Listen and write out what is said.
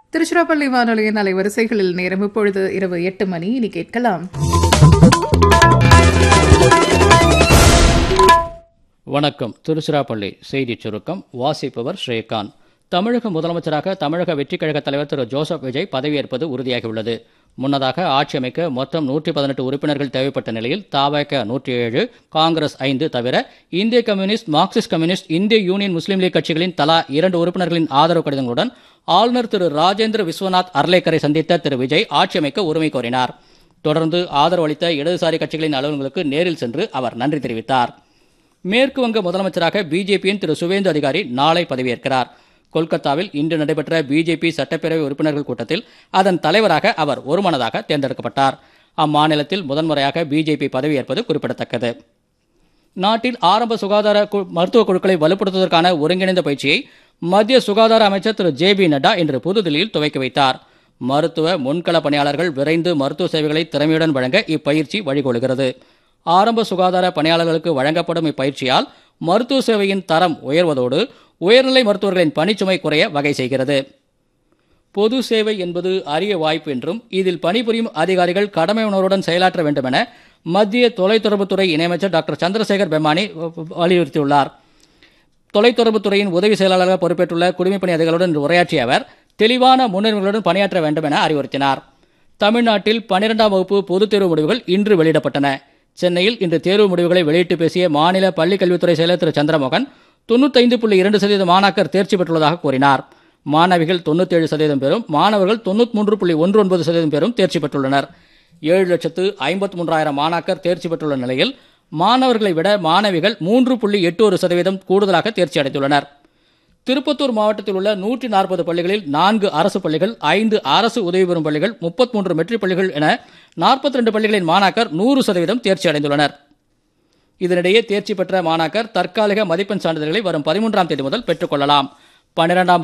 திருச்சிராப்பள்ளி வானொலியின் அலைவரிசைகளில் நேரம் இப்பொழுது இரவு எட்டு மணி இனி கேட்கலாம் வணக்கம் திருச்சிராப்பள்ளி செய்திச் சுருக்கம் வாசிப்பவர் ஸ்ரீகாந்த் தமிழக முதலமைச்சராக தமிழக வெற்றிக் கழக தலைவர் திரு ஜோசப் விஜய் பதவியேற்பது உறுதியாகியுள்ளது முன்னதாக ஆட்சி அமைக்க மொத்தம் நூற்றி பதினெட்டு உறுப்பினர்கள் தேவைப்பட்ட நிலையில் தாவக நூற்றி ஏழு காங்கிரஸ் ஐந்து தவிர இந்திய கம்யூனிஸ்ட் மார்க்சிஸ்ட் கம்யூனிஸ்ட் இந்திய யூனியன் முஸ்லீம் லீக் கட்சிகளின் தலா இரண்டு உறுப்பினர்களின் ஆதரவு கடிதங்களுடன் ஆளுநர் திரு ராஜேந்திர விஸ்வநாத் அர்லேக்கரை சந்தித்த திரு விஜய் ஆட்சி அமைக்க உரிமை கோரினார் தொடர்ந்து ஆதரவு அளித்த இடதுசாரி கட்சிகளின் அலுவலர்களுக்கு நேரில் சென்று அவர் நன்றி தெரிவித்தார் மேற்கு வங்க முதலமைச்சராக பிஜேபியின் திரு சுவேந்து அதிகாரி நாளை பதவியேற்கிறார் கொல்கத்தாவில் இன்று நடைபெற்ற பிஜேபி சட்டப்பேரவை உறுப்பினர்கள் கூட்டத்தில் அதன் தலைவராக அவர் ஒருமனதாக தேர்ந்தெடுக்கப்பட்டார் அம்மாநிலத்தில் முதன்முறையாக பிஜேபி பதவியேற்பது குறிப்பிடத்தக்கது நாட்டில் ஆரம்ப சுகாதார கு- மருத்துவ குழுக்களை வலுப்படுத்துவதற்கான ஒருங்கிணைந்த பயிற்சியை மத்திய சுகாதார அமைச்சர் திரு ஜே பி நட்டா இன்று புதுதில்லியில் துவக்கி வைத்தார் மருத்துவ முன்கள பணியாளர்கள் விரைந்து மருத்துவ சேவைகளை திறமையுடன் வழங்க இப்பயிற்சி வழிகொள்கிறது ஆரம்ப சுகாதார பணியாளர்களுக்கு வழங்கப்படும் இப்பயிற்சியால் மருத்துவ சேவையின் தரம் உயர்வதோடு உயர்நிலை மருத்துவர்களின் பணிச்சுமை குறைய வகை செய்கிறது பொது சேவை என்பது அரிய வாய்ப்பு என்றும் இதில் பணிபுரியும் அதிகாரிகள் கடமை உணர்வுடன் செயலாற்ற வேண்டும் என மத்திய தொலைத்தொடர்புத்துறை இணையமைச்சர் டாக்டர் சந்திரசேகர் பெம்மானி வலியுறுத்தியுள்ளார் தொலைத்தொடர்புத்துறையின் உதவி செயலாளராக பொறுப்பேற்றுள்ள குடிமைப்பணி அதிகாரிகளுடன் இன்று உரையாற்றிய அவர் தெளிவான முன்னேற்றங்களுடன் பணியாற்ற வேண்டும் என அறிவுறுத்தினார் தமிழ்நாட்டில் பன்னிரெண்டாம் வகுப்பு பொதுத் தேர்வு முடிவுகள் இன்று வெளியிடப்பட்டன சென்னையில் இன்று தேர்வு முடிவுகளை வெளியிட்டு பேசிய மாநில பள்ளிக் கல்வித்துறை செயலர் திரு சந்திரமோகன் தொண்ணூத்தைந்து புள்ளி இரண்டு சதவீத மாணாக்கர் தேர்ச்சி பெற்றுள்ளதாக கூறினார் மாணவிகள் தொண்ணூத்தேழு சதவீதம் பேரும் மாணவர்கள் தொண்ணூத்தி மூன்று புள்ளி ஒன்று ஒன்பது சதவீதம் பேரும் தேர்ச்சி பெற்றுள்ளனர் ஏழு லட்சத்து ஐம்பத்தி மூன்றாயிரம் மாணாக்கர் தேர்ச்சி பெற்றுள்ள நிலையில் மாணவர்களை விட மாணவிகள் மூன்று புள்ளி எட்டு ஒரு சதவீதம் கூடுதலாக தேர்ச்சி அடைந்துள்ளனர் திருப்பத்தூர் மாவட்டத்தில் உள்ள நூற்றி நாற்பது பள்ளிகளில் நான்கு அரசு பள்ளிகள் ஐந்து அரசு உதவி பெறும் பள்ளிகள் முப்பத்தி மூன்று மெட்ரிக் பள்ளிகள் என நாற்பத்தி ரெண்டு பள்ளிகளின் மாணாக்கர் நூறு சதவீதம் தேர்ச்சி அடைந்துள்ளனர் இதனிடையே தேர்ச்சி பெற்ற மாணாக்கர் தற்காலிக மதிப்பெண் சான்றிதழ்களை வரும் பதிமூன்றாம் தேதி முதல் பெற்றுக்கொள்ளலாம் பன்னிரெண்டாம்